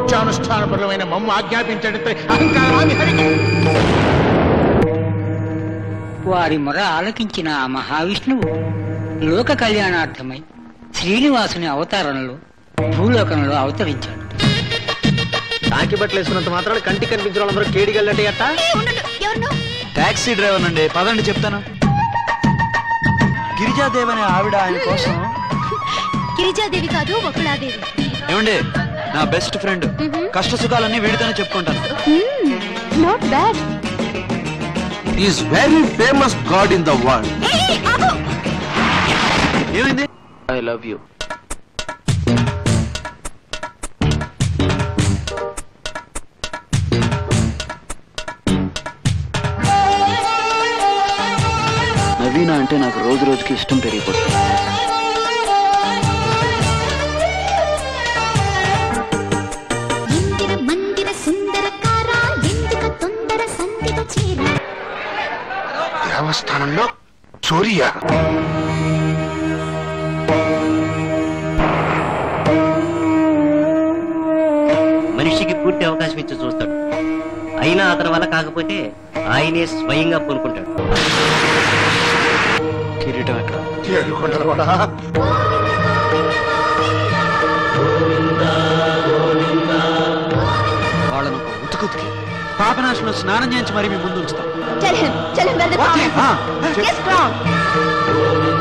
నిత్యానుష్ఠానపరమైన మమ్మ ఆజ్ఞాపించడంతో అహంకారాన్ని హరికి వారి మొర ఆలకించిన ఆ మహావిష్ణువు లోక కళ్యాణార్థమై శ్రీనివాసుని అవతారంలో భూలోకంలో అవతరించాడు కాకి బట్టలు వేసుకున్నంత మాత్రాన కంటికి కనిపించిన వాళ్ళందరూ కేడిగల్లంటే అట్ట టాక్సీ డ్రైవర్ అండి పదండి చెప్తాను గిరిజాదేవి అనే ఆవిడ ఆయన కోసం గిరిజాదేవి కాదు ఒకళాదేవి ఏమండి నా బెస్ట్ ఫ్రెండ్ కష్ట సుఖాలన్నీ వీడితోనే చెప్పుకుంటాను not bad is very famous god in the world ఏమైంది ఐ లవ్ యూ నవీన అంటే నాకు రోజు రోజుకి ఇష్టం పెరిగిపోతుంది ఇందిర మందిర సుందరకార ఎందుక తొందర సంధిగా చేర దేవస్థానంలో చోరియా మనిషికి పూర్తి అవకాశం ఇచ్చి చూస్తాడు అయినా అతని వల్ల కాకపోతే ఆయనే స్వయంగా పూనుకుంటాడు కిరీటం ఎక్కడ ఏడుకొండలవాడా వాళ్ళను ఒక ఉతుకుతికి పాపనాశంలో స్నానం చేయించి మరి మీ ముందు ఉంచుతాం చల్ చల్ ఆ, చెప్-